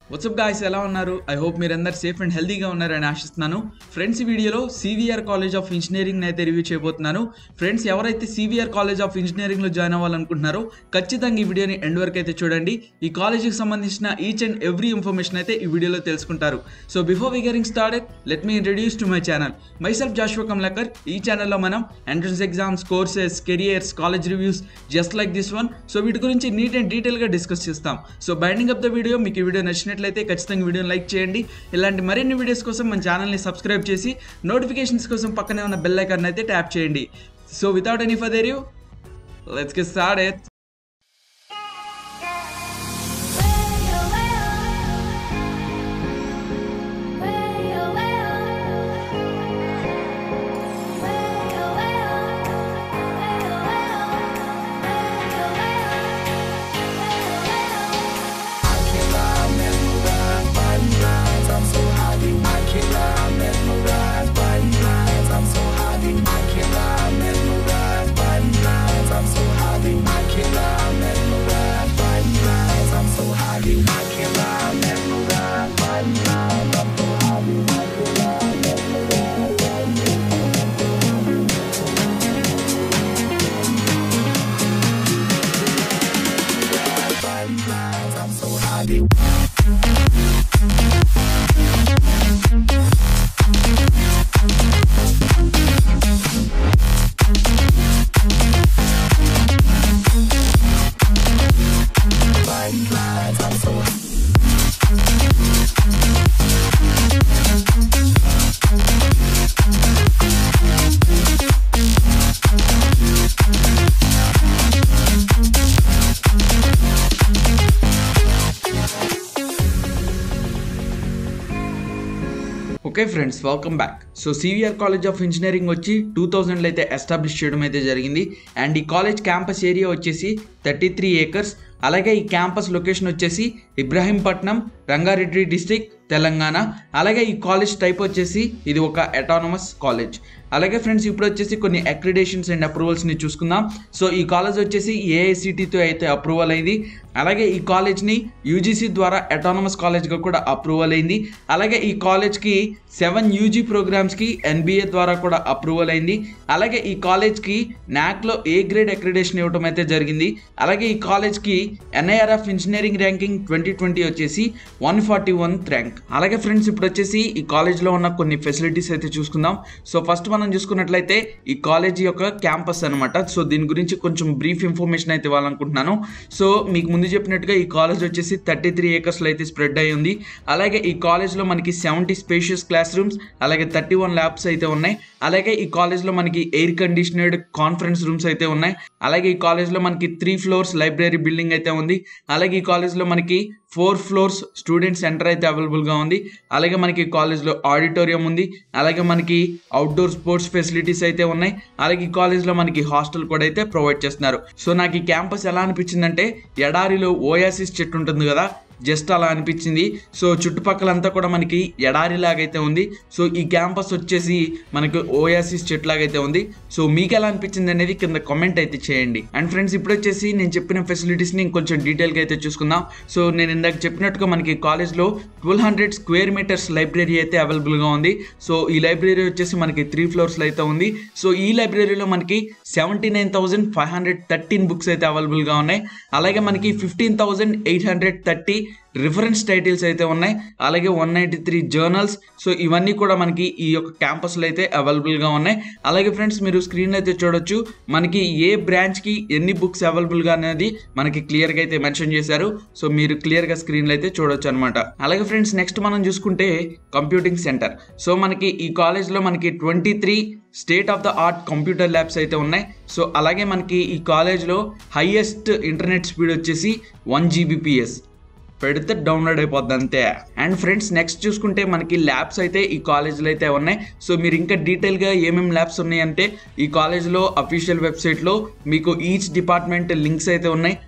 WhatsApp guys ఎలా ఉన్నారు I hope మీరందరు సేఫ్ అండ్ హెల్తీగా ఉన్నారని ఆశిస్తున్నాను ఫ్రెండ్స్ ఈ వీడియోలో సివిఆర్ కాలేజ్ ఆఫ్ ఇంజనీరింగ్ అయితే రివ్యూ చేయబోతున్నాను ఫ్రెండ్స్ ఎవరైతే సివిఆర్ కాలేజ్ ఆఫ్ ఇంజనీరింగ్లో జాయిన్ అవ్వాలనుకుంటున్నారో ఖచ్చితంగా ఈ వీడియోని ఎండ్ వరకు అయితే చూడండి ఈ కాలేజీకి సంబంధించిన ఈచ్ అండ్ ఎవ్రీ ఇన్ఫర్మేషన్ అయితే ఈ వీడియోలో తెలుసుకుంటారు so before we getting started let me introduce to my channel myself Joshua Kamlakar ఈ ఛానల్లో మనం entrance exams courses careers college reviews just like this one so వీటి గురించి నీట్ అండ్ డీటెయిల్గా డిస్కస్ చేస్తాం so binding up the video మీకు ఈ video నచ్చినట్లయితే ఖచ్చితంగా వీడియోని లైక్ చేయండి ఇలాంటి మరిన్ని వీడియోస్ కోసం మన ఛానల్ని సబ్స్క్రైబ్ చేసి నోటిఫికేషన్స్ కోసం పక్కనే ఉన్న బెల్ ఐకాన్ అయితే ట్యాప్ చేయండి so without any further you let's get start okay friends welcome back so CVR college of engineering వచ్చి టూ థౌజండ్లో అయితే ఎస్టాబ్లిష్ చేయడం అయితే జరిగింది అండ్ ఈ కాలేజ్ క్యాంపస్ ఏరియా వచ్చేసి థర్టీ త్రీ ఏకర్స్ అలాగే ఈ క్యాంపస్ లొకేషన్ వచ్చేసి ఇబ్రాహీంపట్నం రంగారెడ్డి డిస్టిక్ తెలంగాణ అలాగే ఈ కాలేజ్ టైప్ వచ్చేసి ఇది ఒక అటానమస్ కాలేజ్ అలాగే ఫ్రెండ్స్ ఇప్పుడు వచ్చేసి కొన్ని అక్రిడేషన్స్ అండ్ అప్రూవల్స్ని చూసుకుందాం సో ఈ కాలేజ్ వచ్చేసి ఏఐసిటితో అయితే అప్రూవల్ అయింది అలాగే ఈ కాలేజ్ని యూజీసీ ద్వారా అటానమస్ కాలేజ్గా కూడా అప్రూవల్ అయింది అలాగే ఈ కాలేజ్కి సెవెన్ యూజీ ప్రోగ్రామ్స్కి ఎన్బిఏ ద్వారా కూడా అప్రూవల్ అయింది అలాగే ఈ కాలేజ్కి నాక్లో ఏ గ్రేడ్ అక్రిడేషన్ ఇవ్వడం అయితే జరిగింది అలాగే ఈ కాలేజ్కి NIRF engineering ranking twenty twenty వచ్చేసి వన్ ఫార్టీ వన్ ర్యాంక్ అలాగే ఫ్రెండ్స్ ఇప్పుడు వచ్చేసి ఈ కాలేజ్లో ఉన్న కొన్ని ఫెసిలిటీస్ అయితే చూసుకుందాం సో ఫస్ట్ మనం చూసుకున్నట్లయితే ఈ కాలేజ్ యొక్క క్యాంపస్ అనమాట సో దీని గురించి కొంచెం బ్రీఫ్ ఇన్ఫర్మేషన్ అయితే ఇవ్వాలనుకుంటున్నాను సో మీకు ముందు చెప్పినట్టుగా ఈ కాలేజ్ వచ్చేసి థర్టీ త్రీ ఏకర్స్లో అయితే స్ప్రెడ్ అయి ఉంది అలాగే ఈ కాలేజ్లో మనకి సెవెంటీ స్పేషియస్ క్లాస్ రూమ్స్ అలాగే థర్టీ వన్ ల్యాబ్స్ అయితే ఉన్నాయి అలాగే ఈ కాలేజ్లో మనకి ఎయిర్ కండిషనర్డ్ కాన్ఫరెన్స్ రూమ్స్ అయితే ఉన్నాయి అలాగే ఈ కాలేజ్లో మనకి త్రీ ఫ్లోర్స్ లైబ్రరీ బిల్డింగ్ అయితే ఉంది అలాగే ఈ కాలేజ్లో మనకి ఫోర్ ఫ్లోర్స్ స్టూడెంట్ సెంటర్ అయితే అవైలబుల్గా ఉంది అలాగే మనకి కాలేజ్లో ఆడిటోరియం ఉంది అలాగే మనకి అవుట్డోర్ స్పోర్ట్స్ ఫెసిలిటీస్ అయితే ఉన్నాయి అలాగే ఈ కాలేజ్లో మనకి హాస్టల్ కూడా అయితే ప్రొవైడ్ చేస్తున్నారు సో నాకు ఈ క్యాంపస్ ఎలా అనిపించిందంటే ఎడారిలో ఓయాసిస్ చెట్టు ఉంటుంది కదా జస్ట్ అలా అనిపించింది సో చుట్టుపక్కలంతా కూడా మనకి ఎడారి లాగైతే ఉంది సో ఈ క్యాంపస్ వచ్చేసి మనకి ఓయాసిస్ చెట్లాగైతే ఉంది సో మీకు ఎలా అనిపించింది అనేది కింద కామెంట్ అయితే చేయండి అండ్ ఫ్రెండ్స్ ఇప్పుడు వచ్చేసి నేను చెప్పిన ఫెసిలిటీస్ని ఇంకొంచెం డీటెయిల్గా అయితే చూసుకుందాం సో నేను ఇందాక చెప్పినట్టుగా మనకి కాలేజ్లో twelve hundred square metres library అయితే అవైలబుల్గా ఉంది సో ఈ లైబ్రరీ వచ్చేసి మనకి త్రీ ఫ్లోర్స్లో అయితే ఉంది సో ఈ లైబ్రరీలో మనకి seventy nine thousand five hundred thirteen books అయితే అవైలబుల్గా ఉన్నాయి అలాగే మనకి fifteen thousand eight hundred thirty reference titles అయితే ఉన్నాయి అలాగే one ninety three journals so ఇవన్నీ కూడా మనకి ఈ యొక్క క్యాంపస్లో అయితే అవైలబుల్గా ఉన్నాయి అలాగే ఫ్రెండ్స్ మీరు స్క్రీన్ అయితే చూడొచ్చు మనకి ఏ బ్రాంచ్కి ఎన్ని బుక్స్ అవైలబుల్గా అనేది మనకి క్లియర్గా అయితే మెన్షన్ చేశారు సో మీరు క్లియర్గా స్క్రీన్లో అయితే చూడొచ్చు అనమాట అలాగే ఫ్రెండ్స్ నెక్స్ట్ మనం చూసుకుంటే కంప్యూటింగ్ సెంటర్ సో మనకి ఈ కాలేజ్లో మనకి twenty three state of the art computer labs అయితే ఉన్నాయి సో అలాగే మనకి ఈ కాలేజ్లో హైయెస్ట్ ఇంటర్నెట్ స్పీడ్ వచ్చేసి వన్ జీబీపీఎస్ పెడితే డౌన్లోడ్ అయిపోద్ది అంతే అండ్ ఫ్రెండ్స్ నెక్స్ట్ చూసుకుంటే మనకి ల్యాబ్స్ అయితే ఈ కాలేజ్లో అయితే ఉన్నాయి సో మీరు ఇంకా డీటెయిల్గా ఏమేమి ల్యాబ్స్ ఉన్నాయంటే ఈ కాలేజ్లో అఫీషియల్ వెబ్సైట్లో మీకు ఈచ్ డిపార్ట్మెంట్ లింక్స్ అయితే ఉన్నాయి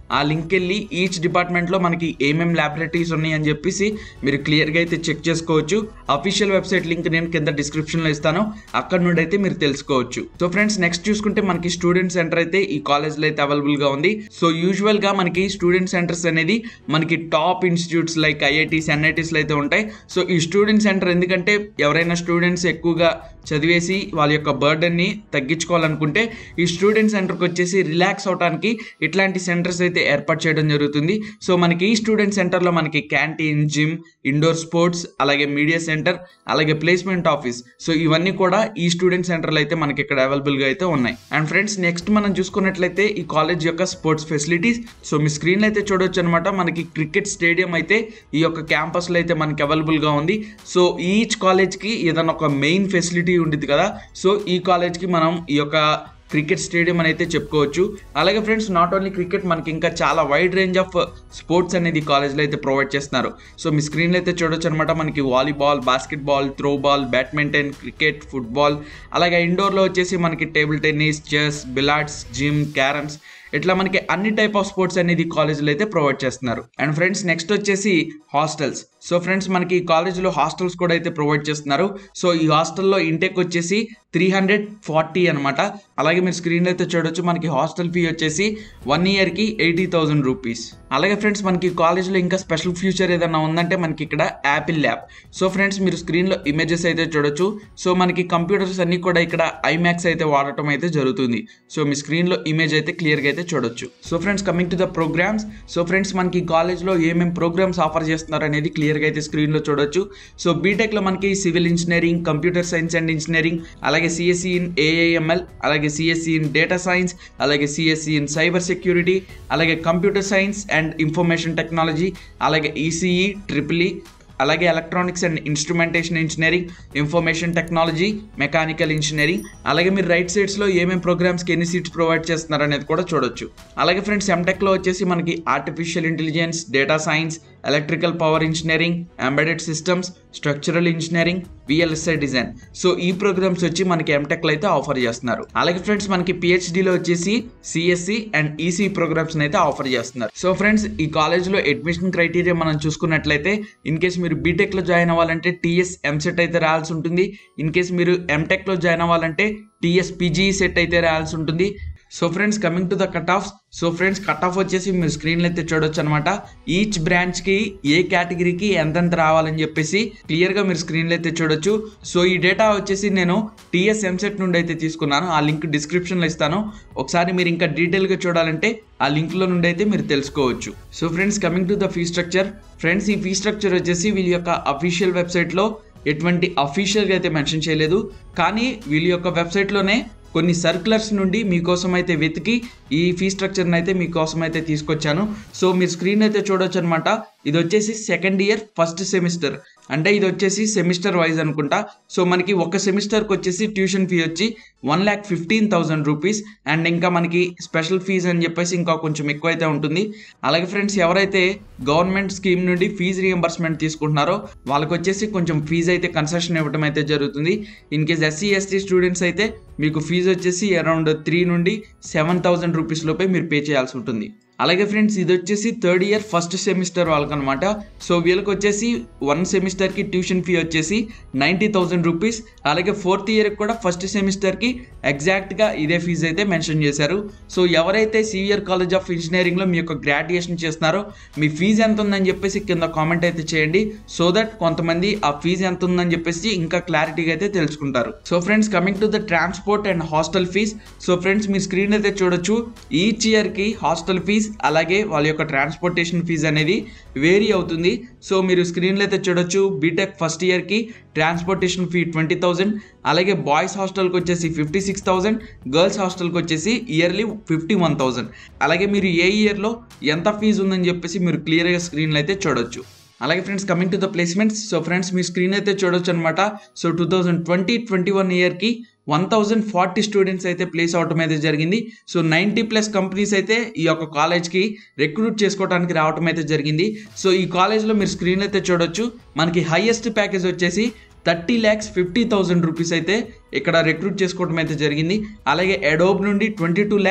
ఆ లింక్ వెళ్ళి ఈచ్ డిపార్ట్మెంట్లో మనకి ఏమేమి ల్యాబొరేటరీస్ ఉన్నాయి అని చెప్పేసి మీరు క్లియర్గా అయితే చెక్ చేసుకోవచ్చు అఫీషియల్ వెబ్సైట్ లింక్ నేను కింద డిస్క్రిప్షన్లో ఇస్తాను అక్కడ నుండి అయితే మీరు తెలుసుకోవచ్చు సో ఫ్రెండ్స్ నెక్స్ట్ చూసుకుంటే మనకి స్టూడెంట్ సెంటర్ అయితే ఈ కాలేజ్లో అయితే అవైలబుల్గా ఉంది సో యూజువల్గా మనకి స్టూడెంట్ సెంటర్స్ అనేది మనకి టాప్ ఇన్స్టిట్యూట్స్ లైక్ ఐఐటీస్ ఎన్ఐటీస్లో అయితే ఉంటాయి సో ఈ స్టూడెంట్ సెంటర్ ఎందుకంటే ఎవరైనా స్టూడెంట్స్ ఎక్కువగా చదివేసి వాళ్ళ యొక్క బర్డన్ని తగ్గించుకోవాలనుకుంటే ఈ స్టూడెంట్ సెంటర్కి వచ్చేసి రిలాక్స్ అవడానికి ఇట్లాంటి సెంటర్స్ అయితే ఏర్పాటు చేయడం జరుగుతుంది సో మనకి ఈ స్టూడెంట్ సెంటర్లో మనకి క్యాంటీన్ జిమ్ ఇండోర్ స్పోర్ట్స్ అలాగే మీడియా సెంటర్ అలాగే ప్లేస్మెంట్ ఆఫీస్ సో ఇవన్నీ కూడా ఈ స్టూడెంట్ సెంటర్లో అయితే మనకి ఇక్కడ అవైలబుల్గా అయితే ఉన్నాయి అండ్ ఫ్రెండ్స్ నెక్స్ట్ మనం చూసుకున్నట్లయితే ఈ కాలేజ్ యొక్క స్పోర్ట్స్ ఫెసిలిటీస్ సో మీ స్క్రీన్లో అయితే చూడొచ్చు అనమాట మనకి క్రికెట్ స్టేడియం అయితే ఈ యొక్క క్యాంపస్లో అయితే మనకి అవైలబుల్గా ఉంది సో ఈచ్ కాలేజ్కి ఏదైనా ఒక మెయిన్ ఫెసిలిటీ ఉంటుంది కదా సో ఈ కాలేజ్కి మనం ఈ యొక్క క్రికెట్ స్టేడియం అని అయితే చెప్పుకోవచ్చు అలాగే ఫ్రెండ్స్ నాట్ ఓన్లీ క్రికెట్ మనకి ఇంకా చాలా వైడ్ రేంజ్ ఆఫ్ స్పోర్ట్స్ అనేది కాలేజ్లో అయితే ప్రొవైడ్ చేస్తున్నారు సో మీ స్క్రీన్లో అయితే చూడొచ్చు అనమాట మనకి volleyball basketball throw ball badminton cricket football అలాగే ఇండోర్లో వచ్చేసి మనకి table tennis chess billiards gym carroms ఇట్లా మనకి అన్ని టైప్ ఆఫ్ స్పోర్ట్స్ అనేది కాలేజ్లో అయితే ప్రొవైడ్ చేస్తున్నారు అండ్ ఫ్రెండ్స్ నెక్స్ట్ వచ్చేసి హాస్టల్స్ సో ఫ్రెండ్స్ మనకి ఈ కాలేజ్లో హాస్టల్స్ కూడా అయితే ప్రొవైడ్ చేస్తున్నారు సో ఈ హాస్టల్లో ఇంటెక్ వచ్చేసి త్రీ హండ్రెడ్ ఫార్టీ అనమాట అలాగే మీరు స్క్రీన్లో అయితే చూడొచ్చు మనకి హాస్టల్ ఫీ వచ్చేసి వన్ ఇయర్కి ఎయిటీ థౌసండ్ రూపీస్ అలాగే ఫ్రెండ్స్ మనకి కాలేజ్లో ఇంకా స్పెషల్ ఫ్యూచర్ ఏదైనా ఉందంటే మనకి ఇక్కడ యాపిల్ ల్యాబ్ సో ఫ్రెండ్స్ మీరు స్క్రీన్లో ఇమేజెస్ అయితే చూడొచ్చు సో మనకి కంప్యూటర్స్ అన్ని కూడా ఇక్కడ ఐమాక్స్ అయితే వాడటం అయితే జరుగుతుంది సో మీ స్క్రీన్లో ఇమేజ్ అయితే క్లియర్గా అయితే చూడొచ్చు so friends coming to the programmes so friends మనకి కాలేజ్లో ఏమేమి ప్రోగ్రామ్స్ ఆఫర్ చేస్తున్నారు అనేది క్లియర్గా అయితే స్క్రీన్లో చూడొచ్చు సో బీటెక్లో మనకి civil engineering computer science and engineering అలాగే సిఎస్సి ఇన్ ఏఐఎంఎల్ అలాగే సిఎస్సి ఇన్ డేటా సైన్స్ అలాగే సిఎస్సి ఇన్ సైబర్ సెక్యూరిటీ అలాగే computer science and information technology అలాగే ఈసీఈ ట్రిపుల్ అలాగే electronics and instrumentation engineering information technology mechanical engineering అలాగే మీరు right సైడ్స్లో ఏమేమి ప్రోగ్రామ్స్కి ఎన్ని సీట్స్ ప్రొవైడ్ చేస్తున్నారు అనేది కూడా చూడొచ్చు అలాగే ఫ్రెండ్స్ ఎంటెక్లో వచ్చేసి మనకి artificial intelligence data science electrical power engineering embedded systems structural engineering VLSI design so ఈ ప్రోగ్రామ్స్ వచ్చి మనకి ఎంటెక్లో అయితే ఆఫర్ చేస్తున్నారు అలాగే ఫ్రెండ్స్ మనకి పిహెచ్డిలో వచ్చేసి సిఎస్సి అండ్ ఈసీ ప్రోగ్రామ్స్ అయితే ఆఫర్ చేస్తున్నారు సో ఫ్రెండ్స్ ఈ కాలేజ్లో అడ్మిషన్ క్రైటీరియా మనం చూసుకున్నట్లయితే ఇన్ కేస్ మీరు బీటెక్లో జాయిన్ అవ్వాలంటే టీఎస్ ఎంసెట్ అయితే రాయాల్సి ఉంటుంది ఇన్ కేస్ మీరు ఎంటెక్లో జాయిన్ అవ్వాలంటే టీఎస్ పీజీ సెట్ అయితే రాయాల్సి ఉంటుంది so friends coming to the cutoffs so friends cutoff వచ్చేసి మీరు స్క్రీన్లో అయితే చూడొచ్చు అనమాట ఈచ్ బ్రాంచ్కి ఏ కేటగిరీకి ఎంతెంత రావాలని చెప్పేసి క్లియర్గా మీరు స్క్రీన్లో అయితే చూడొచ్చు సో ఈ డేటా వచ్చేసి నేను టీఎస్ ఎంసెట్ నుండి అయితే తీసుకున్నాను ఆ లింక్ డిస్క్రిప్షన్లో ఇస్తాను ఒకసారి మీరు ఇంకా డీటెయిల్గా చూడాలంటే ఆ లింక్లో నుండి అయితే మీరు తెలుసుకోవచ్చు so friends coming to the fee structure friends ఈ ఫీ స్ట్రక్చర్ వచ్చేసి వీళ్ళ యొక్క అఫీషియల్ వెబ్సైట్లో ఎటువంటి అఫీషియల్గా అయితే మెన్షన్ చేయలేదు కానీ వీళ్ళ యొక్క వెబ్సైట్లోనే కొన్ని సర్క్యులర్స్ నుండి మీకోసం అయితే వెతికి ఈ ఫీ స్ట్రక్చర్ని అయితే మీకోసం అయితే తీసుకొచ్చాను సో మీరు స్క్రీన్ అయితే చూడొచ్చు అనమాట ఇది వచ్చేసి సెకండ్ ఇయర్ ఫస్ట్ సెమిస్టర్ అంటే ఇది వచ్చేసి సెమిస్టర్ వైజ్ అనుకుంటా సో మనకి ఒక సెమిస్టర్కి వచ్చేసి ట్యూషన్ ఫీ వచ్చి one lakh fifteen thousand rupees and ఇంకా మనకి స్పెషల్ ఫీజ్ అని చెప్పేసి ఇంకా కొంచెం ఎక్కువ అయితే ఉంటుంది అలాగే ఫ్రెండ్స్ ఎవరైతే గవర్నమెంట్ స్కీమ్ నుండి ఫీజు రియంబర్స్మెంట్ తీసుకుంటున్నారో వాళ్ళకి వచ్చేసి కొంచెం ఫీజు అయితే కన్సెషన్ ఇవ్వడం అయితే జరుగుతుంది in case SC ST students అయితే మీకు ఫీజు వచ్చేసి అరౌండ్ త్రీ నుండి సెవెన్ థౌసండ్ రూపీస్ లోపే మీరు పే చేయాల్సి ఉంటుంది అలాగే ఫ్రెండ్స్ ఇది వచ్చేసి థర్డ్ ఇయర్ ఫస్ట్ సెమిస్టర్ వాళ్ళకనమాట సో వీళ్ళకి వచ్చేసి వన్ సెమిస్టర్కి ట్యూషన్ ఫీ వచ్చేసి నైంటీ థౌసండ్ రూపీస్ అలాగే ఫోర్త్ ఇయర్కి కూడా ఫస్ట్ సెమిస్టర్కి ఎగ్జాక్ట్గా ఇదే ఫీజు అయితే మెన్షన్ చేశారు సో ఎవరైతే సీవియర్ కాలేజ్ ఆఫ్ ఇంజనీరింగ్లో మీ యొక్క గ్రాడ్యుయేషన్ చేస్తున్నారో మీ ఫీజు ఎంత ఉందని చెప్పేసి కింద కామెంట్ అయితే చేయండి సో దట్ కొంతమంది ఆ ఫీజు ఎంత ఉందని చెప్పేసి ఇంకా క్లారిటీగా అయితే తెలుసుకుంటారు so friends coming to the transport and hostel fees so friends మీ స్క్రీన్ అయితే చూడొచ్చు ఈచ్ ఇయర్కి హాస్టల్ ఫీజ్ అలాగే వాళ్ళ యొక్క ట్రాన్స్పోర్టేషన్ ఫీజ్ అనేది వేరీ అవుతుంది సో మీరు స్క్రీన్లో అయితే చూడొచ్చు బీటెక్ ఫస్ట్ ఇయర్కి ట్రాన్స్పోర్టేషన్ ఫీ ట్వంటీ థౌజండ్ అలాగే బాయ్స్ హాస్టల్కి వచ్చేసి ఫిఫ్టీ సిక్స్ థౌజండ్ గర్ల్స్ హాస్టల్కి వచ్చేసి ఇయర్లీ ఫిఫ్టీ వన్ థౌజండ్ అలాగే మీరు ఏ ఇయర్లో ఎంత ఫీజు ఉందని చెప్పేసి మీరు క్లియర్గా స్క్రీన్లో అయితే చూడొచ్చు అలాగే friends coming to the placements so friends మీ స్క్రీన్ అయితే చూడొచ్చు అనమాట so two thousand twenty twenty one ఇయర్కి వన్ థౌజండ్ ఫార్టీ స్టూడెంట్స్ అయితే ప్లేస్ అవటం అయితే జరిగింది సో నైంటీ ప్లస్ కంపెనీస్ అయితే ఈ యొక్క కాలేజ్కి రిక్రూట్ చేసుకోవడానికి రావటం అయితే జరిగింది సో ఈ కాలేజ్లో మీరు స్క్రీన్ అయితే చూడొచ్చు మనకి హైయెస్ట్ ప్యాకేజ్ వచ్చేసి thirty lakhs fifty thousand rupees అయితే ఇక్కడ రిక్రూట్ చేసుకోవడం అయితే జరిగింది అలాగే అడోబ్ నుండి ట్వంటీ టూ ల్యాక్స్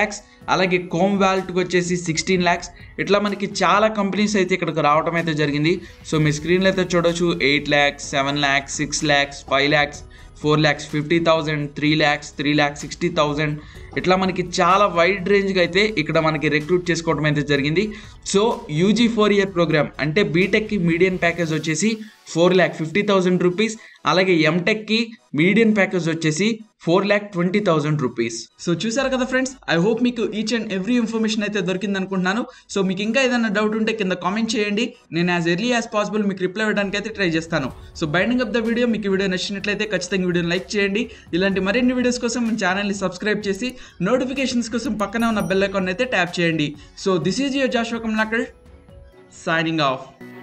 అలాగే కోమ్ వ్యాల్ట్కి వచ్చేసి సిక్స్టీన్ ల్యాక్స్ ఇట్లా మనకి చాలా కంపెనీస్ అయితే ఇక్కడికి రావడం అయితే జరిగింది సో మీ స్క్రీన్లో అయితే చూడొచ్చు eight lakhs seven lakhs six lakhs five lakhs four lakhs fifty thousand three lakhs three lakhs sixty thousand ఇట్లా మనకి చాలా వైడ్ రేంజ్గా అయితే ఇక్కడ మనకి రిక్రూట్ చేసుకోవడం అయితే జరిగింది so UG four year programme అంటే బీటెక్కి మీడియన్ ప్యాకేజ్ వచ్చేసి four lakh fifty thousand rupees అలాగే ఎంటెక్కి మీడియన్ ప్యాకేజ్ వచ్చేసి four lakh twenty thousand rupees so చూసారు కదా ఫ్రెండ్స్ ఐ హోప్ మీకు ఈచ్ అండ్ ఎవ్రీ ఇన్ఫర్మేషన్ అయితే దొరికింది అనుకుంటున్నాను సో మీకు ఇంకా ఏదైనా డౌట్ ఉంటే కింద కామెంట్ చేయండి నేను యాజ్ ఎర్లీ యాజ్ పాసిబుల్ మీకు రిప్లై ఇవ్వడానికి అయితే ట్రై చేస్తాను so binding up the video మీకు ఈ వీడియో నచ్చినట్లయితే ఖచ్చితంగా వీడియోని లైక్ చేయండి ఇలాంటి మరిన్ని వీడియోస్ కోసం మన ఛానల్ని సబ్స్క్రైబ్ చేసి నోటిఫికేషన్స్ కోసం పక్కనే ఉన్న బెల్ ఐకాన్ అయితే ట్యాప్ చేయండి so this is your Jash Kamlakar signing of